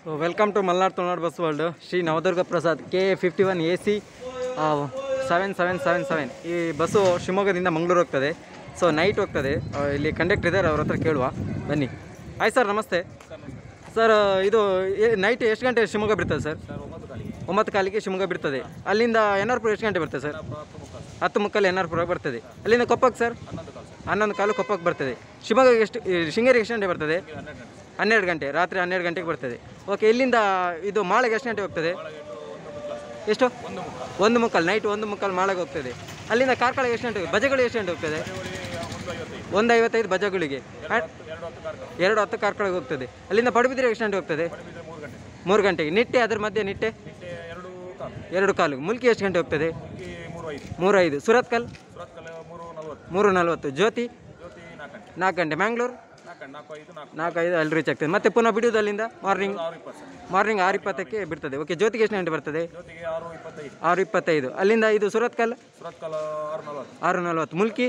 so welcome to Malnad Tulunadu bus world Shri Navadurga Prasad K A fifty one A C seven seven seven seven ಈ bus ಶಿವಮೊಗ್ಗದಿಂದ ಮಂಗಳೂರು ಹೋಗ್ತದೆ so night ಹೋಗ್ತದೆ ಆ, ಇಲ್ಲಿ ಕಂಡಕ್ಟರ್ ಇದ್ದಾರೆ ಅವ್ರ ಹತ್ರ ಕೇಳುವ ಬನ್ನಿ ಆಯ್ತು ಸರ್ ನಮಸ್ತೆ ಸರ್ ಇದು ನೈಟ್ ಎಷ್ಟು ಗಂಟೆ ಶಿವಮೊಗ್ಗ ಬಿಡ್ತದೆ ಸರ್ ಒಂಬತ್ತು ಕಾಲಿಗೆ ಶಿವಮೊಗ್ಗ ಬಿಡ್ತದೆ ಅಲ್ಲಿಂದ ಎನ್ ಆರ್ ಪುರ ಎಷ್ಟು ಗಂಟೆ ಬರ್ತದೆ ಸರ್ ಹತ್ತು ಮುಕ್ಕಲ್ಲಿ ಎನ್ ಆರ್ ಪುರ ಬರ್ತದೆ ಅಲ್ಲಿಂದ ಕೊಪ್ಪಕ್ಕೆ ಸರ್ ಹನ್ನೊಂದು ಕಾಲು ಕೊಪ್ಪಕ್ಕೆ ಬರ್ತದೆ ಶಿವಮೊಗ್ಗ ಎಷ್ಟು ಈ ಶೃಂಗೇರಿಗೆ ಎಷ್ಟು ಗಂಟೆ ಬರ್ತದೆ ಹನ್ನೆರಡು ಗಂಟೆ ರಾತ್ರಿ ಹನ್ನೆರಡು ಗಂಟೆಗೆ ಬರ್ತದೆ ಓಕೆ ಇಲ್ಲಿಂದ ಇದು ಮಾಳೆಗೆ ಎಷ್ಟು ಗಂಟೆ ಹೋಗ್ತದೆ ಎಷ್ಟು ಒಂದು ಮುಕ್ಕಾಲು ನೈಟ್ ಒಂದು ಮುಕ್ಕಾಲು ಮಾಳೆಗೆ ಹೋಗ್ತದೆ ಅಲ್ಲಿಂದ ಕಾರ್ಕಳಗೆ ಎಷ್ಟು ಗಂಟೆ ಬಜೆಗಳು ಎಷ್ಟು ಗಂಟೆ ಹೋಗ್ತದೆ ಒಂದು ಐವತ್ತೈದು ಬಜಗಳಿಗೆ ಎರಡು ಹತ್ತು ಕಾರ್ಕಳಗೆ ಹೋಗ್ತದೆ ಅಲ್ಲಿಂದ ಪಡುಬಿದ್ರೆ ಎಷ್ಟು ಗಂಟೆ ಹೋಗ್ತದೆ ಮೂರು ಗಂಟೆಗೆ ನಿಟ್ಟೆ ಅದ್ರ ಮಧ್ಯೆ ನಿಟ್ಟೆ ಎರಡು ಕಾಲು ಮುಲ್ಕಿ ಎಷ್ಟು ಗಂಟೆ ಹೋಗ್ತದೆ ಮೂರು ಐದು ಸುರತ್ಕಲ್ ಮೂರು ನಲ್ವತ್ತು ಜ್ಯೋತಿ ನಾಲ್ಕು ಗಂಟೆ ಮ್ಯಾಂಗ್ಳೂರು ನಾಲ್ಕು ಐದು ಅಲ್ಲಿ ರೀಚ್ ಆಗ್ತದೆ ಮತ್ತೆ ಪುನಃ ಬಿಡುವುದು ಅಲ್ಲಿಂದ ಮಾರ್ನಿಂಗ್ ಮಾರ್ನಿಂಗ್ ಆರು ಇಪ್ಪತ್ತಕ್ಕೆ ಬಿಡ್ತದೆ ಓಕೆ ಜ್ಯೋತಿಗೆ ಎಷ್ಟು ಗಂಟೆ ಬರ್ತದೆ ಆರು ಇಪ್ಪತ್ತೈದು ಅಲ್ಲಿಂದ ಇದು ಸುರತ್ಕಲ್ ಆರು ನಲ್ವತ್ತು ಮುಲ್ಕಿ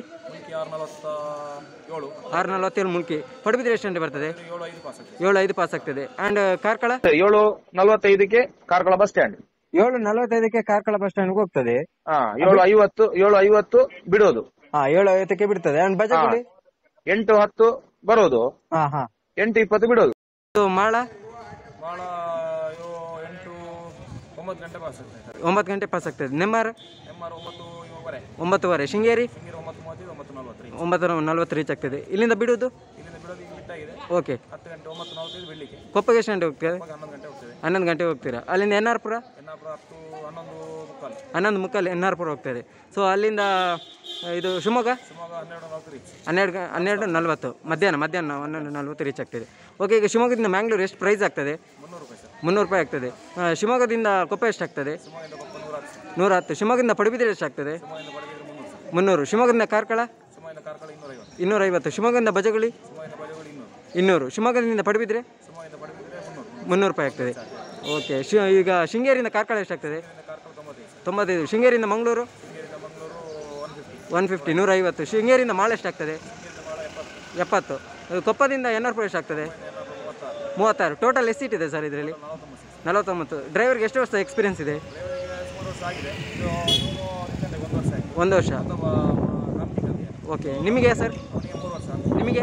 ಆರು ನಲ್ವತ್ತೇಳು ಮುಲ್ಕಿ ಪಡುಬಿದ್ರೆ ಎಷ್ಟು ಗಂಟೆ ಬರ್ತದೆ ಏಳು ಐದು ಪಾಸ್ ಆಗ್ತದೆ ಆ್ಯಂಡ್ ಕಾರ್ಕಳ ಏಳು ನಲವತ್ತೈದಕ್ಕೆ ಕಾರ್ಕಳ ಬಸ್ ಸ್ಟ್ಯಾಂಡ್ ಏಳು ನಲವತ್ತೈದಕ್ಕೆ ಕಾರ್ಕಳ ಬಸ್ ಸ್ಟ್ಯಾಂಡ್ಗೆ ಹೋಗ್ತದೆ ಹಾ ಏಳು ಐವತ್ತು ಏಳು ಐವತ್ತು ಬಿಡೋದು ಹಾ ಏಳು ಐವತ್ತಕ್ಕೆ ಬಿಡ್ತದೆ ಆ್ಯಂಡ್ ಬಜೆಟ್ ಎಂಟು ಹತ್ತು ಬರೋದು ಹಾ ಹಾ ಎಂಟು ಇಪ್ಪತ್ತು ಬಿಡೋದು ಇದು ಮಾಳ ಭಾಳ ಎಂಟು ಒಂಬತ್ತು ಗಂಟೆ ಪಾಸ್ ಆಗ್ತದೆ ಸರ್ ಒಂಬತ್ತು ಗಂಟೆ ಪಾಸ್ ಆಗ್ತದೆ ನೆಮ್ಮಾರ ಎಮ್ ಆರ್ ಒಂಬತ್ತು ಇವರೆ ಒಂಬತ್ತುವರೆ ಶೃಂಗೇರಿ ಹಿಂಗಿರೋ ಒಂಬತ್ತು ಮೂವತ್ತೈದು ಒಂಬತ್ತು ನಲ್ವತ್ತು ರೀ ಒಂಬತ್ತು ನಲ್ವತ್ತು ರೀಚ್ ಆಗ್ತದೆ ಇಲ್ಲಿಂದ ಬಿಡುವುದು ಇಲ್ಲಿಂದ ಬಿಡೋದು ಈಗ ಬಿಟ್ಟಾಗಿದೆ ಓಕೆ ಹತ್ತು ಗಂಟೆ ಒಂಬತ್ತು ನಲ್ವತ್ತೈದು ಬಿಡ್ಲಿಕ್ಕೆ ಕೊಪ್ಪಗೆ ಎಷ್ಟು ಗಂಟೆ ಹೋಗ್ತದೆ ಇವಾಗ ಹನ್ನೊಂದು ಗಂಟೆ ಹೋಗ್ತದೆ ಹನ್ನೊಂದು ಗಂಟೆ ಹೋಗ್ತೀರಾ ಅಲ್ಲಿಂದ ಎನ್ ಆರ್ ಪುರ ಎನ್ನಾಪುರ ಹತ್ತು ಹನ್ನೊಂದು ಮುಕ್ಕಾಲು ಹನ್ನೊಂದು ಮುಕ್ಕಲ್ಲಿ ಎನ್ ಆರ್ ಪುರ ಹೋಗ್ತದೆ ಸೊ ಅಲ್ಲಿಂದ ಇದು ಶಿವಮೊಗ್ಗ ಶಿವಮೊಗ್ಗ ಹನ್ನೆರಡು ನಲ್ವತ್ತು ರೀಚ್ ಹನ್ನೆರಡು ಗ- ಹನ್ನೆರಡು ನಲ್ವತ್ತು ಮಧ್ಯಾಹ್ನ ಮಧ್ಯಾಹ್ನ ಹನ್ನೊಂದು ನಲ್ವತ್ತು ರೀಚ್ ಆಗ್ತದೆ ಓಕೆ ಈಗ ಶಿವಮೊಗ್ಗದಿಂದ ಮ್ಯಾಂಗ್ಳೂರು ಎಷ್ಟು ಪ್ರೈಸ್ ಆಗ್ತದೆ ಮುನ್ನೂರು ರೂಪಾಯಿ ಸರ್ ಮುನ್ನೂರು ರೂಪಾಯಿ ಆಗ್ತದೆ ಆ, ಶಿವಮೊಗ್ಗದಿಂದ ಕೊಪ್ಪ ಎಷ್ಟು ಆಗ್ತದೆ ಶಿವಮೊಗ್ಗದಿಂದ ಕೊಪ್ಪ ನೂರ ಹತ್ತು ನೂರ ಹತ್ತು ಶಿವಮೊಗ್ಗದಿಂದ ಪಡುಬಿದ್ರೆ ಎಷ್ಟು ಆಗ್ತದೆ ಶಿವಮೊಗ್ಗದಿಂದ ಬಡಗಿದ್ರೆ ಮುನ್ನೂರು ಸರ್ ಮುನ್ನೂರು ಶಿವಮೊಗ್ಗದಿಂದ ಕಾರ್ಕಳ ಶಿವಮೊಗ್ಗದಿಂದ ಕಾರ್ಕಳ ಇನ್ನೂರೈವತ್ತು ಇನ್ನೂರೈವತ್ತು ಶಿವಮೊಗ್ಗದಿಂದ ಬಜಗುಳಿ ಶಿವಮೊಗ್ಗದಿಂದ ಬಡಗಳು ಇನ್ನೂರು ಇನ್ನೂರು ಶಿವಮೊಗ್ಗದಿಂದ ಪಡುಬಿದ್ರೆ ಶಿವಮೊಗ್ಗದಿಂದ ಬಡಗಿದ್ರೆ ಮುನ್ನೂರು ಮುನ್ನೂರು ರೂಪಾಯಿ ಆಗ್ತದೆ ಓಕೆ ಶಿ ಈಗ ಶೃಂಗೇರಿಯಿಂದ ಕಾರ್ಕಳ ಎಷ್ಟಾಗ್ತದೆ ಇಲ್ಲಿಂದ ಕಾರ್ಕಳ ತೊಂಬತ್ತೈದು ಸರ್ ತೊಂಬತ್ತೈದು ಶೃಂಗೇರಿಯಿಂದ ಮಂಗಳೂರು ಹಿಂಗಿರಿಂದ Mangaluru one fifty one fifty ನೂರೈವತ್ತು ಶೃಂಗೇರಿಯಿಂದ ಮಾಳೆ ಎಷ್ಟಾಗ್ತದೆ ಹಿಂಗಿರಿಂದ ಭಾಳ ಎಪ್ಪತ್ತು ಎಪ್ಪತ್ತು ಇದು ಕೊಪ್ಪದಿಂದ ಎನ್ ಆರ್ ಪುರ ಎಷ್ಟಾಗ್ತದೆ ಏನಾದ್ರು ಮೂವತ್ತಾರು ಮೂವತ್ತಾರು ಟೋಟಲ್ ಎಷ್ಟು ಸೀಟ್ ಇದೆ ಸರ್ ಇದರಲ್ಲಿ ನಲವತ್ತೊಂಬತ್ತು ಸರ್ ನಲವತ್ತೊಂಬತ್ತು ಡ್ರೈವರ್ಗೆ ಎಷ್ಟು ವರ್ಷ ಎಕ್ಸ್ಪೀರಿಯನ್ಸ್ ಇದೆ ಡ್ರೈವರಿಗೆ ಮೂರು ವರ್ಷ ಆಗಿದೆ ಇದು ಇವನು ಒಂದು ವರ್ಷ ಆಗಿದೆ ಒಂದು ವರ್ಷ ಅಥವಾ ರಾಮ್ಕಿಂಗ್ ಓಕೆ ನಿಮಗೆ ಸರ್ ಅವನಿಗೆ ಮೂರು ವರ್ಷ ನಿಮಗೆ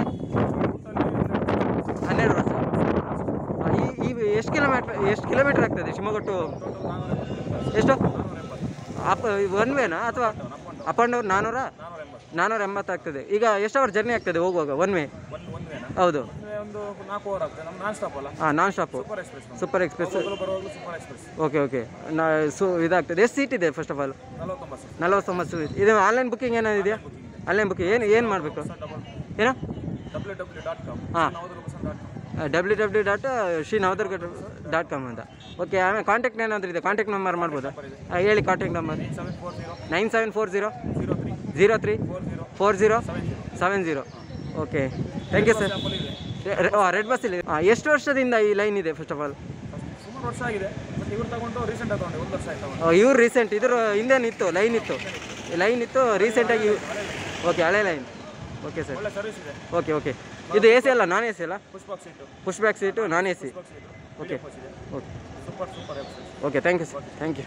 ಹನ್ನೆರಡು ವರ್ಷ ಆ, ಈ ಈ ಎಷ್ಟು ಕಿಲೋಮೀಟ್ರ್ ಎಷ್ಟು ಕಿಲೋಮೀಟ್ರ್ ಆಗ್ತದೆ ಶಿವಮೊಗ್ಗ ಟು ಎಷ್ಟು ಅಪ್ ಒನ್ ವೇನಾ ಅಥವಾ ಅಪ್ ಆ್ಯಂಡ್ ಡೌನ್ ನಾನ್ನೂರ ನಾನ್ನೂರ ಎಂಬತ್ತು ಆಗ್ತದೆ ಈಗ ಎಷ್ಟು ಅವರ್ ಜರ್ನಿ ಆಗ್ತದೆ ಹೋಗುವಾಗ ಒನ್ ವೇ ಒಂದು ಒಂದು ವೇನ ಹೌದು ಅಂದರೆ ಒಂದು ನಾಲ್ಕು ಅವರ್ ಆಗ್ತದೆ ನಮ್ಮ ನಾನ್ ಸ್ಟಾಪ್ ಅಲ್ಲ ಹಾಂ non stop super express super express ಹೋಗಲು ಬರುವಾಗಲೂ ಸೂಪರ್ ಎಕ್ಸ್ಪ್ರೆಸ್ ಓಕೆ ಓಕೆ ನಾ ಸೊ ಇದಾಗ್ತದೆ ಎಷ್ಟು ಸೀಟ್ ಇದೆ ಫಸ್ಟ್ ಆಫ್ ಆಲ್ ನಲವತ್ತೊಂಬತ್ತು ಸರ್ ನಲವತ್ತೊಂಬತ್ತು ಸೀಟ್ ಇದು ಆನ್ಲೈನ್ ಬುಕ್ಕಿಂಗ್ ಏನಾದ್ರು ಇದೆಯಾ ಆನ್ಲೈನ್ ಬುಕ್ಕಿಂಗ್ ಏನು ಏನು ಮಾಡಬೇಕು ಡಬಲ್ ಏನು ಡಬ್ಲ್ಯೂ ಡಬ್ಲ್ಯೂ ಡಾಟ್ ಕಾಮ್ ಹಾಂ Navadurga bus dot com W W dot Shri Navadurga dot com ಅಂತ ಓಕೆ ಆಮೇಲೆ ಕಾಂಟ್ಯಾಕ್ಟ್ ಏನಾದರೂ ಇದೆ ಕಾಂಟ್ಯಾಕ್ಟ್ ನಂಬರ್ ಮಾಡ್ಬೋದಾ ಹಾಂ ಹೇಳಿ contact number seven four zero nine seven four zero zero three zero three four zero four zero seven zero seven zero okay thank you sir sample ಇದೆ red bus ಇಲ್ಲಿ ಹಾಂ ಎಷ್ಟು ವರ್ಷದಿಂದ ಈ ಲೈನ್ ಇದೆ ಫಸ್ಟ್ ಆಫ್ ಆಲ್ ಸುಮಾರು ವರ್ಷ ಆಗಿದೆ ಬಟ್ ಇವ್ರು ತಗೊಂಡು ರೀಸೆಂಟ್ ತಗೊಂಡೆ ಒಂದು ವರ್ಷ ಆಯ್ತು ತಗೊಂಡು ಇವ್ರು ರೀಸೆಂಟ್ ಇದ್ರ ಹಿಂದೇನಿತ್ತು ಲೈನ್ ಇತ್ತು ಲೈನ್ ಇತ್ತು ರೀಸೆಂಟಾಗಿ ಓಕೆ ಹಳೆ ಲೈನ್ ಓಕೆ ಸರ್ ಒಳ್ಳೆ ಸರ್ವಿಸ್ ಇದೆ ಓಕೆ ಓಕೆ ಇದು ಎ ಸಿ ಅಲ್ಲ ನಾನ್ ಎ ಸಿ ಅಲ್ಲ push box seat push back seat non A C box seat okay ಇದೆ okay super super express okay thank you sir thank you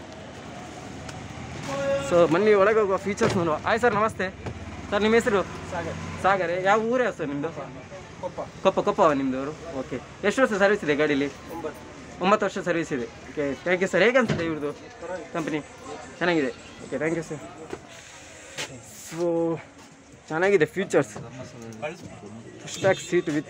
so ಬನ್ನಿ ಒಳಗೆ ಹೋಗುವ features ನೋಡುವ ಆಯ್ sir ನಮಸ್ತೆ sir ನಿಮ್ಮ ಹೆಸರು ಸಾಗರ್ ಸಾಗರ್ ಯಾವ ಊರೇ ಸರ್ ನಿಮ್ಮದು ಕೊಪ್ಪ ಕೊಪ್ಪ ಕೊಪ್ಪವ ನಿಮ್ಮದು ಊರು ಓಕೆ ಎಷ್ಟು ವರ್ಷ ಸರ್ವಿಸ್ ಇದೆ ಗಾಡೀಲಿ ಒಂಬತ್ತು ವರ್ಷ ಸರ್ವಿಸ್ ಇದೆ ಓಕೆ ಥ್ಯಾಂಕ್ ಯು ಸರ್ ಹೇಗೆ ಅನ್ಸುತ್ತೆ ಇವ್ರದ್ದು ಕಂಪ್ನಿ ಚೆನ್ನಾಗಿದೆ okay thank you sir so ಚೆನ್ನಾಗಿದೆ features push back seat with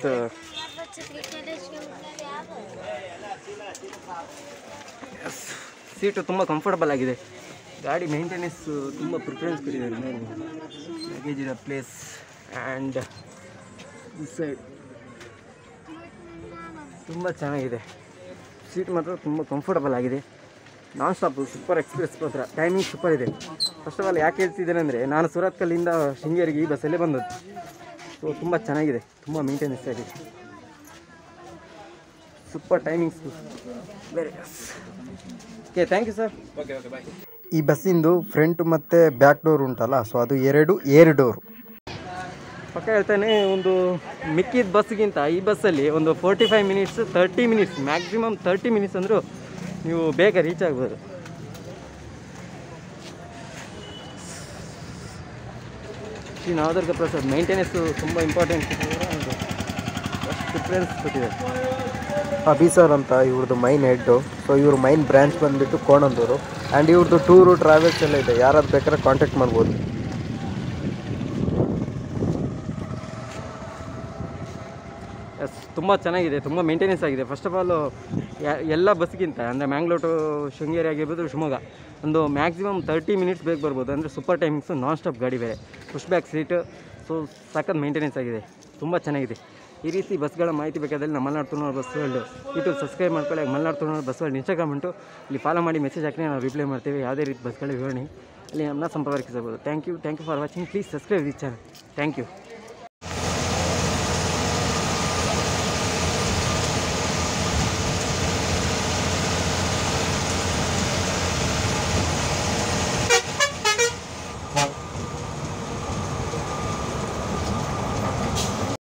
seat ತುಂಬ ಕಂಫರ್ಟಬಲ್ ಆಗಿದೆ ಗಾಡಿ ಮೇಂಟೆನೆನ್ಸ್ ತುಂಬ ಪ್ರಿಫರೆನ್ಸ್ ಕೊಟ್ಟಿದ್ದಾರೆ ಲಗೇಜ್ ಇರೋ ಪ್ಲೇಸ್ ಆ್ಯಂಡ್ ಸೈಡ್ ತುಂಬ ಚೆನ್ನಾಗಿದೆ ಸೀಟ್ ಮಾತ್ರ ತುಂಬ ಕಂಫರ್ಟಬಲ್ ಆಗಿದೆ ನಾನ್ ಸ್ಟಾಪು ಸೂಪರ್ ಎಕ್ಸ್ಪ್ರೆಸ್ ಮಾತ್ರ ಟೈಮಿಂಗ್ ಸೂಪರ್ ಇದೆ ಫಸ್ಟ್ ಆಫ್ ಆಲ್ ಯಾಕೆ ಹೇಳ್ತಿದ್ದೇನೆ ಅಂದರೆ ನಾನು ಸುರತ್ಕಲ್ಲಿಂದ ಶೃಂಗೇರಿಗೆ ಈ ಬಸ್ಸಲ್ಲೇ ಬಂದದ್ದು ಸೊ ತುಂಬ ಚೆನ್ನಾಗಿದೆ ತುಂಬ ಮೇಂಟೆನೆನ್ಸ್ ಆಗಿದೆ super timings very okay thank you sir okay okay bye ಈ ಬಸ್ಸಿಂದು ಫ್ರಂಟ್ ಮತ್ತು ಬ್ಯಾಕ್ ಡೋರ್ ಉಂಟಲ್ಲ ಸೊ ಅದು ಎರಡು ಏರ್ ಡೋರ್ ಪಕ್ಕ ಹೇಳ್ತಾನೆ ಒಂದು ಮಿಕ್ಕಿದ ಬಸ್ಗಿಂತ ಈ ಬಸ್ಸಲ್ಲಿ ಒಂದು forty five minutes thirty minutes maximum thirty minutes ಅಂದರೂ ನೀವು ಬೇಗ ರೀಚ್ ಆಗ್ಬೋದು ಶ್ರೀ ನವದುರ್ಗ ಪ್ರಸಾದ್ ಮೈಂಟೆನೆನ್ಸು ತುಂಬ ಇಂಪಾರ್ಟೆಂಟ್ ಪ್ರಿಫರೆನ್ಸ್ ಕೊಟ್ಟಿದ್ದಾರೆ ಅಭಿ ಸರ್ ಅಂತ ಇವ್ರದ್ದು ಮೈನ್ ಹೆಡ್ಡು ಸೊ ಇವ್ರ ಮೈನ್ ಬ್ರಾಂಚ್ ಬಂದುಬಿಟ್ಟು ಕೋಣಂದೂರು ಆ್ಯಂಡ್ ಇವ್ರದ್ದು ಟೂರು ಟ್ರಾವೆಲ್ಸ್ ಎಲ್ಲ ಇದೆ ಯಾರಾದ್ರು ಬೇಕಾದ್ರೆ ಕಾಂಟ್ಯಾಕ್ಟ್ ಮಾಡ್ಬೋದು ಎಸ್ ತುಂಬ ಚೆನ್ನಾಗಿದೆ ತುಂಬ ಮೇಂಟೆನೆನ್ಸ್ ಆಗಿದೆ ಫಸ್ಟ್ ಆಫ್ ಆಲ್ ಎಲ್ಲ ಬಸ್ಗಿಂತ ಅಂದರೆ ಮ್ಯಾಂಗ್ಳೂರ್ ಟು ಶೃಂಗೇರಿ ಆಗಿರ್ಬೋದು ಶಿವಮೊಗ್ಗ ಒಂದು ಮ್ಯಾಕ್ಸಿಮಮ್ ತರ್ಟಿ ಮಿನಿಟ್ಸ್ ಬೇಗ ಬರ್ಬೋದು ಅಂದರೆ ಸೂಪರ್ ಟೈಮಿಂಗ್ಸು ನಾನ್ ಸ್ಟಾಪ್ ಗಾಡಿ ಬೇರೆ ಪುಷ್ ಬ್ಯಾಕ್ ಸೀಟು ಸೊ ಸಖತ್ ಮೇಂಟೆನೆನ್ಸ್ ಆಗಿದೆ ತುಂಬ ಚೆನ್ನಾಗಿದೆ ಈ ರೀತಿ ಬಸ್ಗಳ ಮಾಹಿತಿ ಬೇಕಾದಲ್ಲಿ ನಮ್ಮ Malnadu Tulunadu bus world YouTube subscribe ಮಾಡ್ಕೊಳ್ಳಿ Malnadu Tulunadu bus world Instagram ಉಂಟು ಇಲ್ಲಿ ಫಾಲೋ ಮಾಡಿ ಮೆಸೇಜ್ ಹಾಕಿ ನಾವು ರಿಪ್ಲೈ ಮಾಡ್ತೇವೆ ಯಾವುದೇ ರೀತಿ ಬಸ್ಗಳ ವಿವರಣೆ ಅಲ್ಲಿ ನಮ್ಮನ್ನ ಸಂಪರ್ಕಿಸಬಹುದು thank you thank you for watching please subscribe this channel thank you